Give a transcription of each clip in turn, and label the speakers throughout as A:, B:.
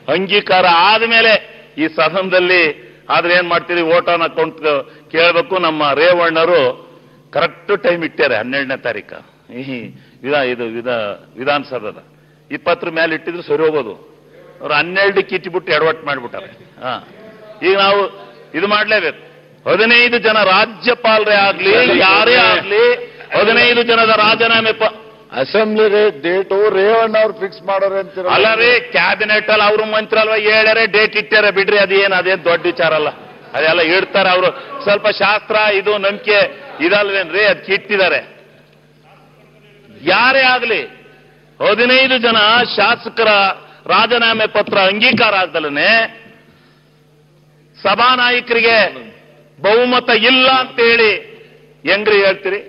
A: ಅಂಗೀಕಾರ ಆದ್ಮೇಲೆ ಈ ಸದನದಲ್ಲಿ ಆದ್ರೆ ಏನ್ ಮಾಡ್ತೀರಿ ಓಟೋನ ಅಕೌಂಟ್ ಕೇಳಬೇಕು ನಮ್ಮ ರೇವಣ್ಣರು ಕರೆಕ್ಟ್ ಟೈಮ್ ಇಟ್ಟಾರೆ ಹನ್ನೆರಡನೇ ತಾರೀಕು ಈ ವಿಧಾ ಇದು ವಿಧ ವಿಧಾನಸೌಧದ ಇಪ್ಪತ್ತರ ಮೇಲೆ ಇಟ್ಟಿದ್ರು ಸರಿ ಹೋಗೋದು ಅವ್ರು ಹನ್ನೆರಡಕ್ಕೆ ಇಟ್ಬಿಟ್ಟು ಎಡವಟ್ಟು ಮಾಡ್ಬಿಟ್ಟಾರೆ ಹಾ ಈಗ ನಾವು ಇದು ಮಾಡ್ಲೇಬೇಕು ಹದಿನೈದು ಜನ ರಾಜ್ಯಪಾಲರೇ ಆಗ್ಲಿ ಯಾರೇ ಆಗ್ಲಿ ಹದಿನೈದು ಜನದ ರಾಜೀನಾಮೆ ಪ
B: ಅಸೆಂಬ್ಲಿ ಡೇಟು ರೇವಣ್ಣ ಅವ್ರು ಫಿಕ್ಸ್ ಮಾಡೋರೆ ಅಂತೀರ
A: ಅಲ್ಲ ರೀ ಕ್ಯಾಬಿನೆಟ್ ಅಲ್ಲಿ ಅವರು ಮಂತ್ರಿ ಅಲ್ವಾ ಹೇಳ್ಯಾರೆ ಡೇಟ್ ಇಟ್ಟಾರೆ ಬಿಡ್ರಿ ಅದೇನ್ ಅದೇನ್ ದೊಡ್ಡ ವಿಚಾರ ಅಲ್ಲ ಅದೆಲ್ಲ ಇಡ್ತಾರೆ ಅವರು ಸ್ವಲ್ಪ ಶಾಸ್ತ್ರ ಇದು ನಂಬಿಕೆ ಇದಲ್ವೇನ್ರಿ ಅದಕ್ಕೆ ಇಟ್ಟಿದ್ದಾರೆ ಯಾರೇ ಆಗ್ಲಿ ಹದಿನೈದು ಜನ ಶಾಸಕರ ರಾಜೀನಾಮೆ ಪತ್ರ ಅಂಗೀಕಾರ ಆಗ್ದಲನೆ ಸಭಾನಾಯಕರಿಗೆ ಬಹುಮತ ಇಲ್ಲ ಅಂತೇಳಿ ಹೆಂಗ್ರಿ ಹೇಳ್ತೀರಿ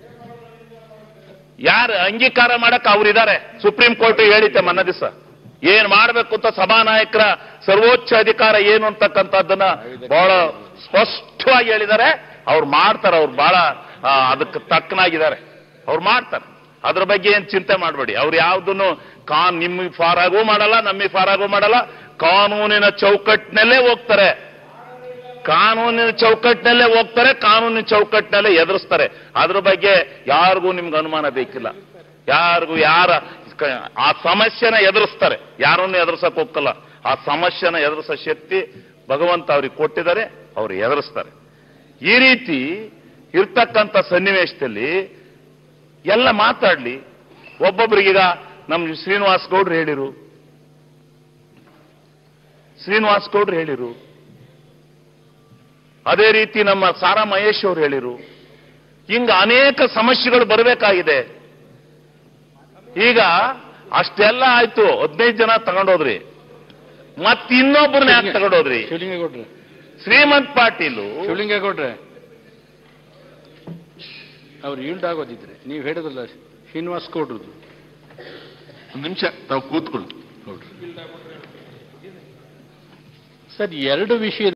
A: ಯಾರು ಅಂಗೀಕಾರ ಮಾಡಕ್ ಅವ್ರಿದ್ದಾರೆ ಸುಪ್ರೀಂ ಕೋರ್ಟ್ ಹೇಳಿತೆ ಮನ್ನ ದಿವಸ ಏನ್ ಮಾಡ್ಬೇಕು ಅಂತ ಸಭಾನಾಯಕರ ಸರ್ವೋಚ್ಚ ಅಧಿಕಾರ ಏನು ಅಂತಕ್ಕಂಥದ್ದನ್ನ ಬಹಳ ಸ್ಪಷ್ಟವಾಗಿ ಹೇಳಿದ್ದಾರೆ ಅವ್ರು ಮಾಡ್ತಾರೆ ಅವ್ರು ಬಹಳ ಆ, ಅದಕ್ಕೆ ತಕ್ಕನಾಗಿದ್ದಾರೆ ಅವ್ರು ಮಾಡ್ತಾರೆ ಅದ್ರ ಬಗ್ಗೆ ಏನ್ ಚಿಂತೆ ಮಾಡಬೇಡಿ ಅವ್ರು ಯಾವ್ದನ್ನು ಕಾನ್ ನಿಮಗೆ ಫಾರಾಗೂ ಮಾಡಲ್ಲ ನಮಗೆ ಫಾರಾಗೂ ಮಾಡಲ್ಲ ಕಾನೂನಿನ ಚೌಕಟ್ಟಿನಲ್ಲೇ ಹೋಗ್ತಾರೆ ಕಾನೂನಿನ ಚೌಕಟ್ಟಿನಲ್ಲೇ ಹೋಗ್ತಾರೆ ಕಾನೂನಿನ ಚೌಕಟ್ಟಿನಲ್ಲೇ ಎದುರಿಸ್ತಾರೆ ಅದ್ರ ಬಗ್ಗೆ ಯಾರಿಗೂ ನಿಮ್ಗೆ ಅನುಮಾನ ಬೇಕಿಲ್ಲ ಯಾರಿಗೂ ಯಾರ ಆ ಸಮಸ್ಯೆನ ಎದುರಿಸ್ತಾರೆ ಯಾರನ್ನು ಎದುರಿಸಕ್ ಹೋಗಲ್ಲ ಆ ಸಮಸ್ಯೆನ ಎದುರಿಸೋ ಶಕ್ತಿ ಭಗವಂತ ಅವ್ರಿಗೆ ಕೊಟ್ಟಿದ್ದಾರೆ ಅವ್ರು ಎದುರಿಸ್ತಾರೆ ಈ ರೀತಿ ಇರ್ತಕ್ಕಂಥ ಸನ್ನಿವೇಶದಲ್ಲಿ ಎಲ್ಲ ಮಾತಾಡ್ಲಿ ಒಬ್ಬೊಬ್ರಿಗೀಗ ನಮ್ಮ ಶ್ರೀನಿವಾಸ್ ಗೌಡ್ರು ಹೇಳಿರು ಶ್ರೀನಿವಾಸ್ ಗೌಡ್ರು ಹೇಳಿರು ಅದೇ ರೀತಿ ನಮ್ಮ ಸಾರಾ ಮಹೇಶ್ ಅವರು ಹೇಳಿರು ಹಿಂಗ ಅನೇಕ ಸಮಸ್ಯೆಗಳು ಬರಬೇಕಾಗಿದೆ ಈಗ ಅಷ್ಟೆಲ್ಲ ಆಯ್ತು ಹದಿನೈದು ಜನ ತಗೊಂಡೋದ್ರಿ ಮತ್ ಇನ್ನೊಬ್ಬರನ್ನ ಯಾಕೆ ತಗೊಂಡೋದ್ರಿ
C: ಶಿವಲಿಂಗೇಗೌಡ್ರೆ
A: ಶ್ರೀಮಂತ್ ಪಾಟೀಲು
C: ಶಿವಲಿಂಗೇಗೌಡ್ರೆ ಅವ್ರು ಈಲ್ಡ್ ಆಗೋದಿದ್ರೆ ನೀವು ಹೇಳಿದ್ರಲ್ಲ ಶ್ರೀನಿವಾಸ್ ಗೌಡ್ರದ್ದು
D: ಒಂದು ನಿಮಿಷ ತಾವು ಕೂತ್ಕೊಳ್ಳಿ
C: ಸರ್ ಎರಡು ವಿಷಯ